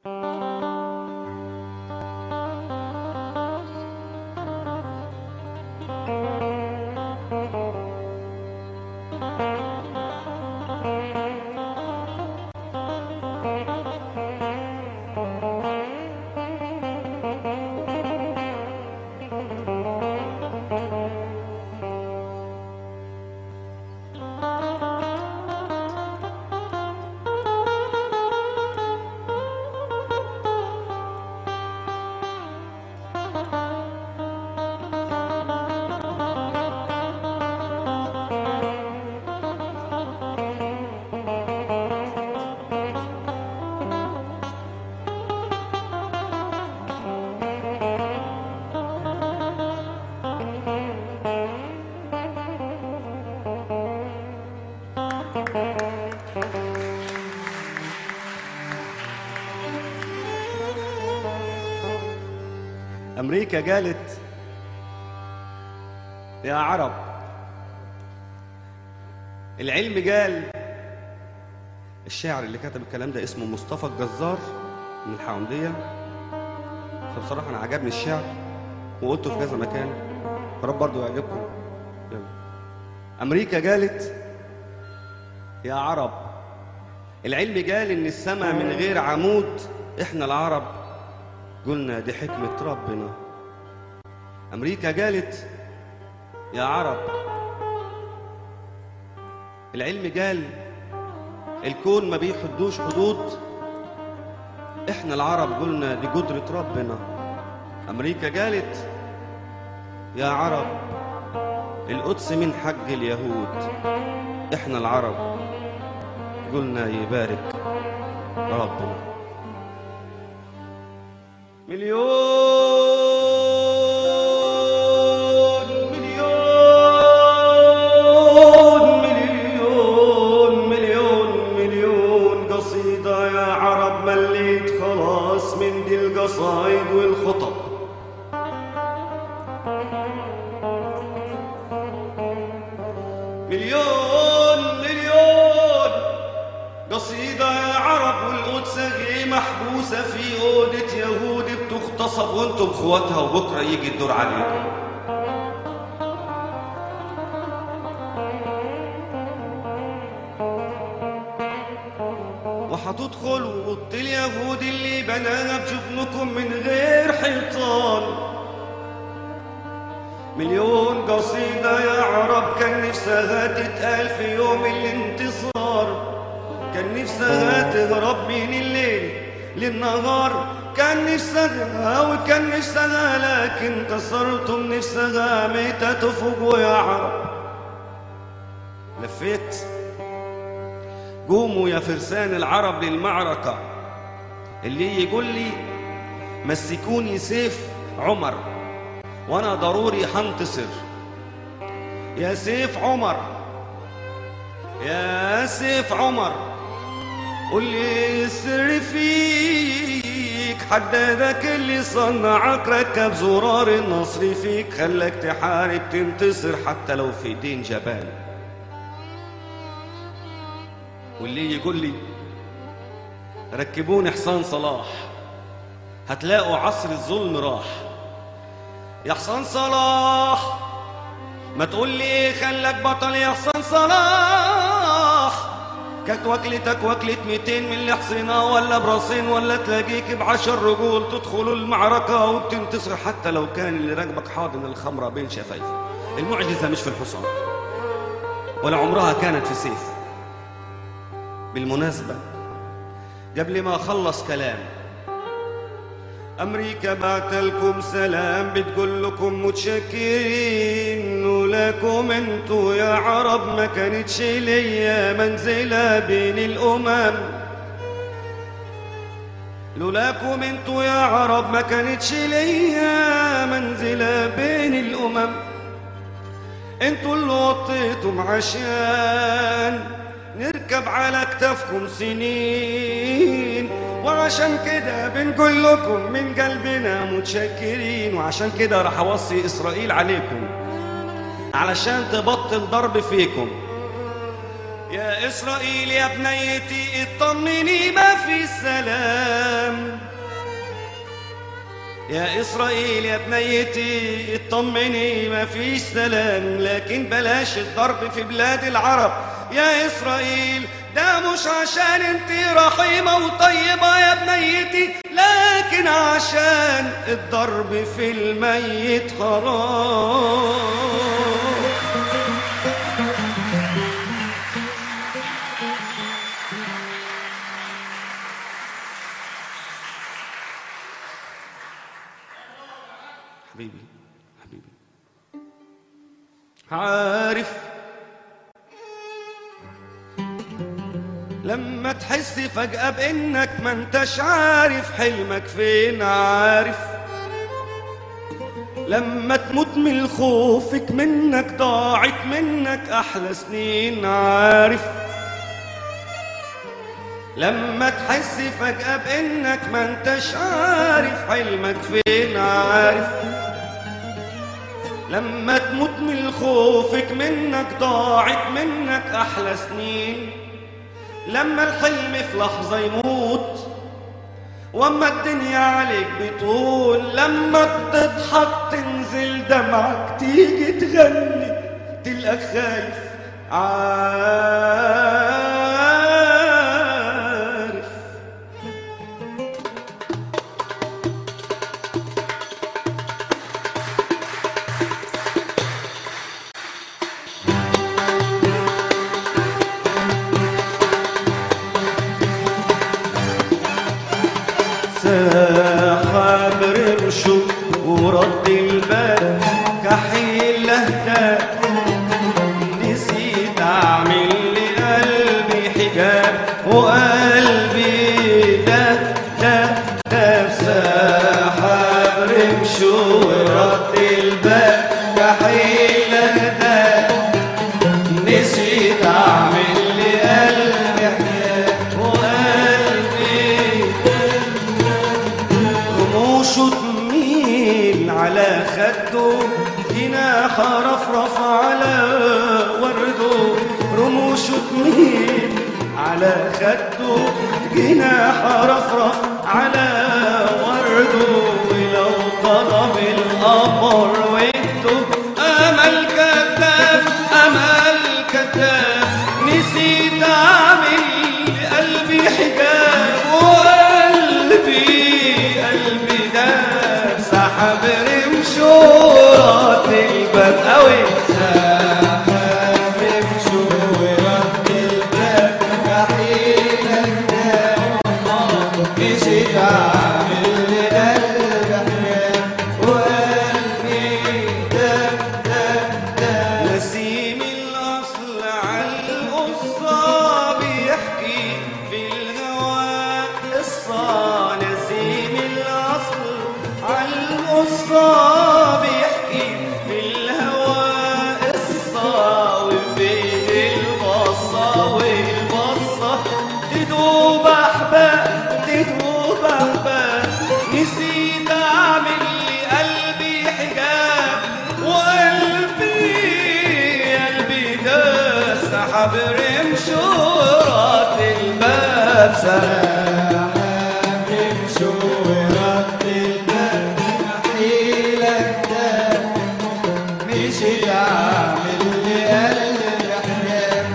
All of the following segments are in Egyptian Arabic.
أمريكا قالت يا عرب العلم قال الشاعر اللي كتب الكلام ده اسمه مصطفى الجزار من الحوندية فبصراحة أنا عجبني الشعر وقلته في كذا مكان فرب برضه يعجبكم يلا أمريكا قالت يا عرب العلم قال إن السماء من غير عمود إحنا العرب قلنا دي حكمة ربنا أمريكا قالت يا عرب العلم قال الكون ما بيحدوش حدود احنا العرب قلنا دي قدرة ربنا أمريكا قالت يا عرب القدس من حق اليهود احنا العرب قلنا يبارك ربنا مليون مليون مليون مليون مليون قصيدة يا عرب مليت خلاص من دي القصايد والخطب مليون مليون قصيدة يا عرب والقدس هي محبوسة في أوضة يهود بتغتصب وانتم اخواتها وبكرة يجي الدور عليكم وهتدخلوا أوضة اليهود اللي بناها بجبنكم من غير حيطان مليون قصيدة يا عرب كان نفسها تتقال في يوم الانتصار كان نفسها تهرب من الليل للنهار كان نفسها وكان نفسها لكن كسرتم نفسها ميتة تفوق يا عرب لفيت قوموا يا فرسان العرب للمعركة اللي يقول لي مسكوني سيف عمر وانا ضروري هنتصر يا سيف عمر يا سيف عمر قول لي السر فيك حدادك اللي صنعك ركب زرار النصر فيك خلاك تحارب تنتصر حتى لو في دين جبان واللي يقول لي ركبوني حصان صلاح هتلاقوا عصر الظلم راح يا حسن صلاح ما تقول لي ايه خلك بطل يا حسن صلاح كانت وكلتك وكلة 200 من الحصينة ولا براسين ولا تلاقيك بعشر رجول تدخلوا المعركة وبتنتصر حتى لو كان اللي راكبك حاضن الخمرة بين شفايفه المعجزة مش في الحصان ولا عمرها كانت في سيف بالمناسبة قبل ما أخلص كلام أمريكا بعت لكم سلام بتقول لكم متشكرين ولكم انتوا يا عرب ما كانتش ليا منزلة بين الأمم لولاكم انتوا يا عرب ما كانتش ليا منزلة بين الأمم انتوا اللي وطيتم عشان نركب على اكتافكم سنين وعشان كده بنقول لكم من قلبنا متشكرين وعشان كده راح اوصي اسرائيل عليكم علشان تبطل ضرب فيكم يا إسرائيل يا بنيتي اطمني ما في سلام يا إسرائيل يا بنيتي اطمني ما فيش سلام لكن بلاش الضرب في بلاد العرب يا إسرائيل ده مش عشان انت رحيمة وطيبة يا بنيتي لكن عشان الضرب في الميت حرام حبيبي حبيبي عارف لما تحس فجأة بإنك ما انتش عارف حلمك فين عارف لما تموت من خوفك منك ضاعت منك أحلى سنين عارف لما تحس فجأة بإنك ما انتش عارف حلمك فين عارف لما تموت من خوفك منك ضاعت منك أحلى سنين لما الحلم في لحظة يموت واما الدنيا عليك بتقول لما تضحك تنزل دمعك تيجي تغني تلقى خايف عارف سحب رمشه ورد البال كحيل لهدى نسيت اعمل لقلبي حجاب وقلبي ده ده ده سحب رمشه ورد البال كحيل لهدى نسيت اعمل لقلبي حجاب وقلبي رموشه تميل على خده جناح رفرف على ورده رموشه تميل على خده جناح رفرف على ورده ولو طلب القمر ويكتب امل كذاب امل كذاب نسيت اعمل لقلبي حجاب وقلبي قلبي ده سحب رمشورات الباب قوي سحب رمشورات الباب كحيلك ده نسيت اعمل لقلبي وقلبي ده ده ده نسيم الأصل على القصة بيحكي في الهوى قصة نسيم الأصل على القصة بيحكي في الهوى قصة وبين البصة والبصة تدوب أحباب تدوب أحباب نسيت أعمل لقلبي حجاب وقلبي قلبي ده سحب رمشورات الباب سحب رمشورات الباب أحيلك ده مشيت أعمل لقلبي حجاب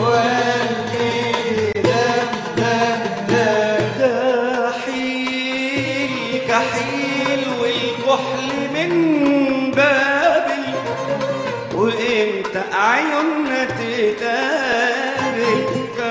وقلبي ده ده ده كحيل كحيل والكحل من بابل وامتى عيوننا تتقابل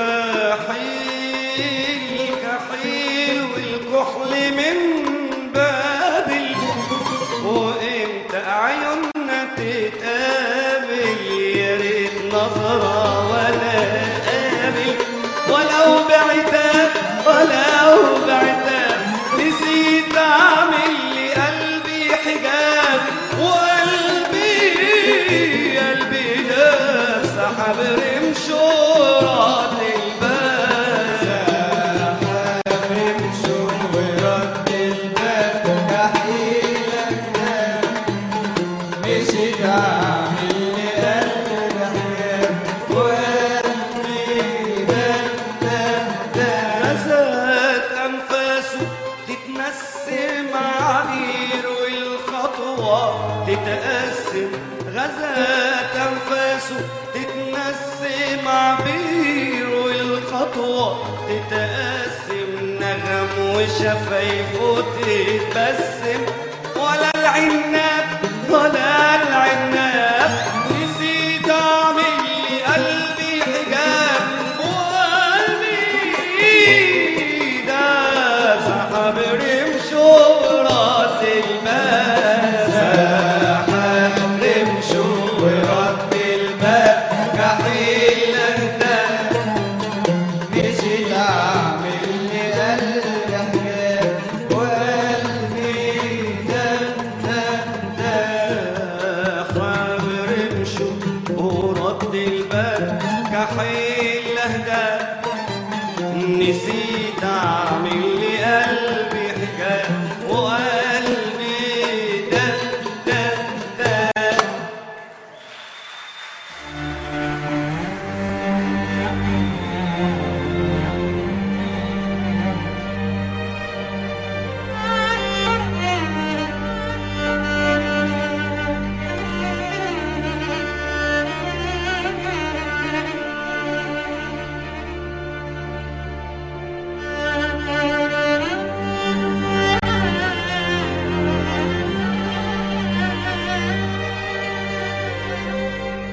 كحيل كحيل والكحل من بابل وامتى عيوننا تتقابل يا ريت نظرة ولا قابل ولو بعتاب ولو بعتاب نسيت اعمل لقلبي حجاب وقلبي قلبي ده سحب رمشورات الباب سحب رمشورات الباب كحيلك ده مشيت اعمل لقلبي حجاب وقلبي نفسه تتنسم عبير والخطوة تتقسم نغم وشفايفه تتبسم ولا العناب ولا العناب نسيت اعمل لي قلبي حجاب وقلبي ده سحب رمشه ورد الماء سحب رمشه ورد الماء كحيل انت مشيت اعمل لي قلبي حجاب وقلبي دم دم دم رمشه ورد الباب كحيل اهدى نسيت